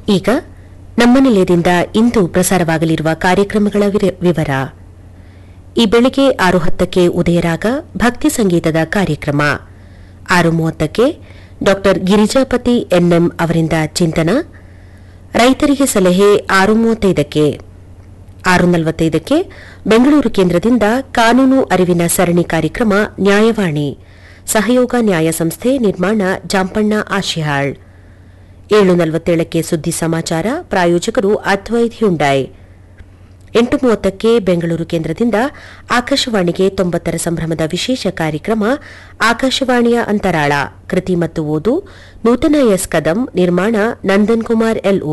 ಈಗ ನಮ್ಮ ನಿಲಯದಿಂದ ಇಂದು ಪ್ರಸಾರವಾಗಲಿರುವ ಕಾರ್ಯಕ್ರಮಗಳ ವಿರ- ವಿವರ ಈ ಬೆಳಿಗ್ಗೆ ಆರು ಹತ್ತಕ್ಕೆ ಉದಯರಾಗ ಭಕ್ತಿ ಸಂಗೀತದ ಕಾರ್ಯಕ್ರಮ ಆರು ಮೂವತ್ತಕ್ಕೆ ಡಾ ಗಿರಿಜಾಪತಿ ಎನ್ಎಂ ಅವರಿಂದ ಚಿಂತನ ರೈತರಿಗೆ ಸಲಹೆ ಆರು ಮೂವತ್ತೈದಕ್ಕೆ ಆರು ನಲವತ್ತೈದಕ್ಕೆ ಬೆಂಗಳೂರು ಕೇಂದ್ರದಿಂದ ಕಾನೂನು ಅರಿವಿನ ಸರಣಿ ಕಾರ್ಯಕ್ರಮ ನ್ಯಾಯವಾಣಿ ಸಹಯೋಗ ನ್ಯಾಯ ಸಂಸ್ಥೆ ನಿರ್ಮಾಣ ಜಾಂಪಣ್ಣ ಆಶಿಹಾಳ್ ಏಳು ನಲವತ್ತೇಳಕ್ಕೆ ಸುದ್ದಿ ಸಮಾಚಾರ ಪ್ರಾಯೋಜಕರು ಅದ್ವೈತ್ ಹ್ಯುಂಡಾಯ್ ಎಂಟು ಮೂವತ್ತಕ್ಕೆ ಬೆಂಗಳೂರು ಕೇಂದ್ರದಿಂದ ಆಕಾಶವಾಣಿಗೆ ತೊಂಬತ್ತರ ಸಂಭ್ರಮದ ವಿಶೇಷ ಕಾರ್ಯಕ್ರಮ ಆಕಾಶವಾಣಿಯ ಅಂತರಾಳ ಕೃತಿ ಮತ್ತು ಓದು ನೂತನ ಎಸ್ ಕದಂ ನಿರ್ಮಾಣ ನಂದನ್ ಕುಮಾರ್ ಎಲ್ಒ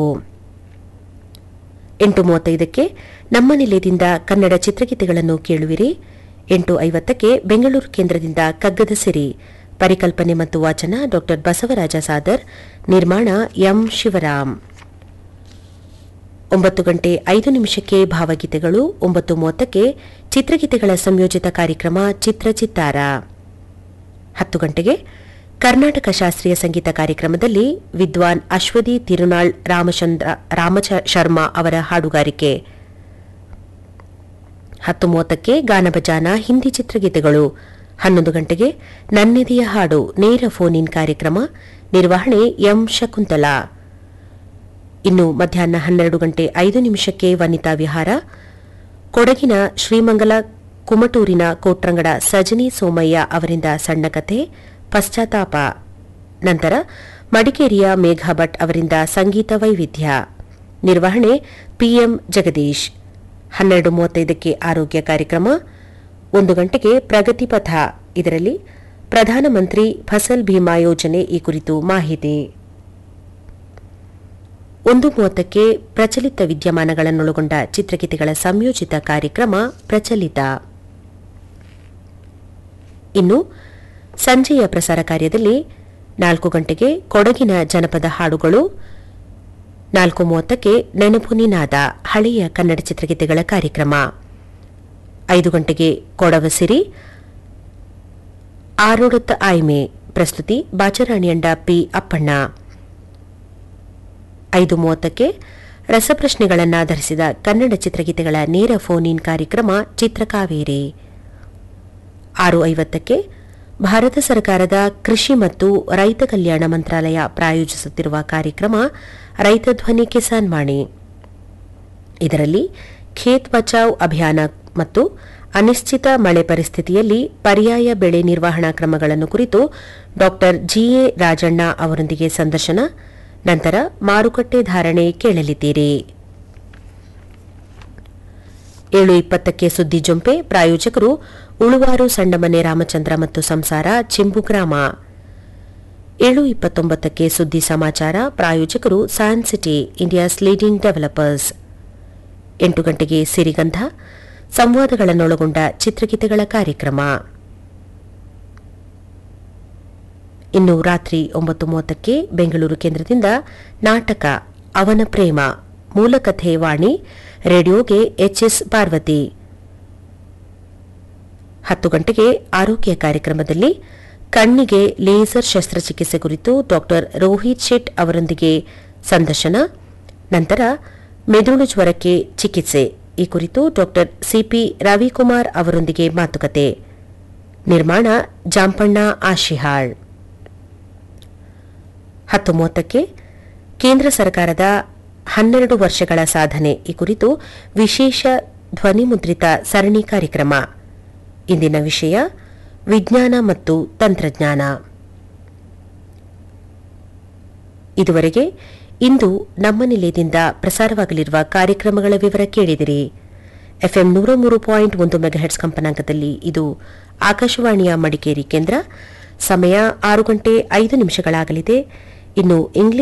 ಎಂಟು ಮೂವತ್ತೈದಕ್ಕೆ ನಮ್ಮ ನಿಲಯದಿಂದ ಕನ್ನಡ ಚಿತ್ರಗೀತೆಗಳನ್ನು ಕೇಳುವಿರಿ ಎಂಟು ಐವತ್ತಕ್ಕೆ ಬೆಂಗಳೂರು ಕೇಂದ್ರದಿಂದ ಕಗ್ಗದ ಸಿರಿ ಪರಿಕಲ್ಪನೆ ಮತ್ತು ವಾಚನ ಡಾ ಬಸವರಾಜ ಸಾದರ್ ನಿರ್ಮಾಣ ಎಂ ಶಿವರಾಮ್ ಒಂಬತ್ತು ಗಂಟೆ ಐದು ನಿಮಿಷಕ್ಕೆ ಭಾವಗೀತೆಗಳು ಒಂಬತ್ತು ಮೂವತ್ತಕ್ಕೆ ಚಿತ್ರಗೀತೆಗಳ ಸಂಯೋಜಿತ ಕಾರ್ಯಕ್ರಮ ಚಿತ್ರಚಿತ್ತಾರ ಹತ್ತು ಗಂಟೆಗೆ ಕರ್ನಾಟಕ ಶಾಸ್ತ್ರೀಯ ಸಂಗೀತ ಕಾರ್ಯಕ್ರಮದಲ್ಲಿ ವಿದ್ವಾನ್ ಅಶ್ವತಿ ತಿರುನಾಳ್ ರಾಮಚಂದ್ರ ರಾಮಚ ಶರ್ಮಾ ಅವರ ಹಾಡುಗಾರಿಕೆ ಹತ್ತು ಮೂವತ್ತಕ್ಕೆ ಗಾನಭಜಾನ ಹಿಂದಿ ಚಿತ್ರಗೀತೆಗಳು ಹನ್ನೊಂದು ಗಂಟೆಗೆ ನನ್ನೆದೆಯ ಹಾಡು ನೇರ ಫೋನ್ ಇನ್ ಕಾರ್ಯಕ್ರಮ ನಿರ್ವಹಣೆ ಎಂ ಶಕುಂತಲಾ ಇನ್ನು ಮಧ್ಯಾಹ್ನ ಹನ್ನೆರಡು ಗಂಟೆ ಐದು ನಿಮಿಷಕ್ಕೆ ವನಿತಾ ವಿಹಾರ ಕೊಡಗಿನ ಶ್ರೀಮಂಗಲ ಕುಮಟೂರಿನ ಕೋಟ್ರಂಗಡ ಸಜನಿ ಸೋಮಯ್ಯ ಅವರಿಂದ ಸಣ್ಣ ಕಥೆ ಪಶ್ಚಾತ್ತಾಪ ನಂತರ ಮಡಿಕೇರಿಯ ಮೇಘಾ ಭಟ್ ಅವರಿಂದ ಸಂಗೀತ ವೈವಿಧ್ಯ ನಿರ್ವಹಣೆ ಪಿಎಂ ಜಗದೀಶ್ ಹನ್ನೆರಡು ಮೂವತ್ತೈದಕ್ಕೆ ಆರೋಗ್ಯ ಕಾರ್ಯಕ್ರಮ ಒಂದು ಗಂಟೆಗೆ ಪ್ರಗತಿ ಪಥ ಇದರಲ್ಲಿ ಪ್ರಧಾನಮಂತ್ರಿ ಫಸಲ್ ಭೀಮಾ ಯೋಜನೆ ಈ ಕುರಿತು ಮಾಹಿತಿ ಒಂದು ಮೂವತ್ತಕ್ಕೆ ಪ್ರಚಲಿತ ವಿದ್ಯಮಾನಗಳನ್ನೊಳಗೊಂಡ ಚಿತ್ರಗೀತೆಗಳ ಸಂಯೋಜಿತ ಕಾರ್ಯಕ್ರಮ ಪ್ರಚಲಿತ ಇನ್ನು ಸಂಜೆಯ ಪ್ರಸಾರ ಕಾರ್ಯದಲ್ಲಿ ನಾಲ್ಕು ಗಂಟೆಗೆ ಕೊಡಗಿನ ಜನಪದ ಹಾಡುಗಳು ನಾಲ್ಕು ಮೂವತ್ತಕ್ಕೆ ನೆನಪು ನಿನಾದ ಹಳೆಯ ಕನ್ನಡ ಚಿತ್ರಗೀತೆಗಳ ಕಾರ್ಯಕ್ರಮ ಐದು ಗಂಟೆಗೆ ಕೊಡವಸಿರಿ ಆರೋಡುತ್ತ ಆಯ್ಮೆ ಪ್ರಸ್ತುತಿ ಬಾಚರಾಣಿಯಂಡ ಪಿ ಅಪ್ಪಣ್ಣ ಐದು ಮೂವತ್ತಕ್ಕೆ ರಸಪ್ರಶ್ನೆಗಳನ್ನಾಧರಿಸಿದ ಕನ್ನಡ ಚಿತ್ರಗೀತೆಗಳ ನೇರ ಫೋನ್ ಇನ್ ಕಾರ್ಯಕ್ರಮ ಚಿತ್ರಕಾವೇರಿ ಆರು ಐವತ್ತಕ್ಕೆ ಭಾರತ ಸರ್ಕಾರದ ಕೃಷಿ ಮತ್ತು ರೈತ ಕಲ್ಯಾಣ ಮಂತ್ರಾಲಯ ಪ್ರಾಯೋಜಿಸುತ್ತಿರುವ ಕಾರ್ಯಕ್ರಮ ರೈತ ಧ್ವನಿ ಕಿಸಾನ್ ವಾಣಿ ಇದರಲ್ಲಿ ಖೇತ್ ಬಚಾವ್ ಅಭಿಯಾನ ಮತ್ತು ಅನಿಶ್ಚಿತ ಮಳೆ ಪರಿಸ್ಥಿತಿಯಲ್ಲಿ ಪರ್ಯಾಯ ಬೆಳೆ ನಿರ್ವಹಣಾ ಕ್ರಮಗಳನ್ನು ಕುರಿತು ಡಾ ಜಿಎ ರಾಜಣ್ಣ ಅವರೊಂದಿಗೆ ಸಂದರ್ಶನ ನಂತರ ಮಾರುಕಟ್ಟೆ ಧಾರಣೆ ಕೇಳಲಿದ್ದೀರಿ ಏಳು ಇಪ್ಪತ್ತಕ್ಕೆ ಸುದ್ದಿ ಜೊಂಪೆ ಪ್ರಾಯೋಜಕರು ಉಳುವಾರು ಸಣ್ಣಮನೆ ರಾಮಚಂದ್ರ ಮತ್ತು ಸಂಸಾರ ಚಿಂಬು ಗ್ರಾಮ ಏಳು ಇಪ್ಪತ್ತೊಂಬತ್ತಕ್ಕೆ ಸುದ್ದಿ ಸಮಾಚಾರ ಪ್ರಾಯೋಜಕರು San city India's leading developers ಎಂಟು ಗಂಟೆಗೆ ಸಿರಿಗಂಧ ಸಂವಾದಗಳನ್ನೊಳಗೊಂಡ ಚಿತ್ರಗೀತೆಗಳ ಕಾರ್ಯಕ್ರಮ ಇನ್ನು ರಾತ್ರಿ ಒಂಬತ್ತು ಮೂವತ್ತಕ್ಕೆ ಬೆಂಗಳೂರು ಕೇಂದ್ರದಿಂದ ನಾಟಕ ಅವನ ಪ್ರೇಮ ಮೂಲಕಥೆ ವಾಣಿ ರೇಡಿಯೋಗೆ ಎಚ್ಎಸ್ ಪಾರ್ವತಿ ಹತ್ತು ಗಂಟೆಗೆ ಆರೋಗ್ಯ ಕಾರ್ಯಕ್ರಮದಲ್ಲಿ ಕಣ್ಣಿಗೆ ಲೇಸರ್ ಶಸ್ತ್ರಚಿಕಿತ್ಸೆ ಕುರಿತು ಡಾ ರೋಹಿತ್ ಶೆಟ್ ಅವರೊಂದಿಗೆ ಸಂದರ್ಶನ ನಂತರ ಮೆದುಳು ಜ್ವರಕ್ಕೆ ಚಿಕಿತ್ಸೆ ಈ ಕುರಿತು ಡಾ ಸಿಪಿ ರವಿಕುಮಾರ್ ಅವರೊಂದಿಗೆ ಮಾತುಕತೆ ನಿರ್ಮಾಣ ಜಾಂಪಣ್ಣ ಆಶಿಹಾಳ್ ಹತ್ತು ಮೂವತ್ತಕ್ಕೆ ಕೇಂದ್ರ ಸರ್ಕಾರದ ಹನ್ನೆರಡು ವರ್ಷಗಳ ಸಾಧನೆ ಈ ಕುರಿತು ವಿಶೇಷ ಧ್ವನಿಮುದ್ರಿತ ಸರಣಿ ಕಾರ್ಯಕ್ರಮ ಇಂದಿನ ವಿಷಯ ವಿಜ್ಞಾನ ಮತ್ತು ತಂತ್ರಜ್ಞಾನ ಇದುವರೆಗೆ ಇಂದು ನಮ್ಮ ನಿಲಯದಿಂದ ಪ್ರಸಾರವಾಗಲಿರುವ ಕಾರ್ಯಕ್ರಮಗಳ ವಿವರ ಕೇಳಿದಿರಿ ಎಫ್ಎಂ ನೂರ ಮೂರು ಪಾಯಿಂಟ್ ಒಂದು ಮೆಗಾಹೆಟ್ಸ್ ಕಂಪನಾಂಕದಲ್ಲಿ ಇದು ಆಕಾಶವಾಣಿಯ ಮಡಿಕೇರಿ ಕೇಂದ್ರ ಸಮಯ ಆರು ಗಂಟೆ ಐದು ನಿಮಿಷಗಳಾಗಲಿದೆ ಇನ್ನು ಇಂಗ್ಲಿಷ್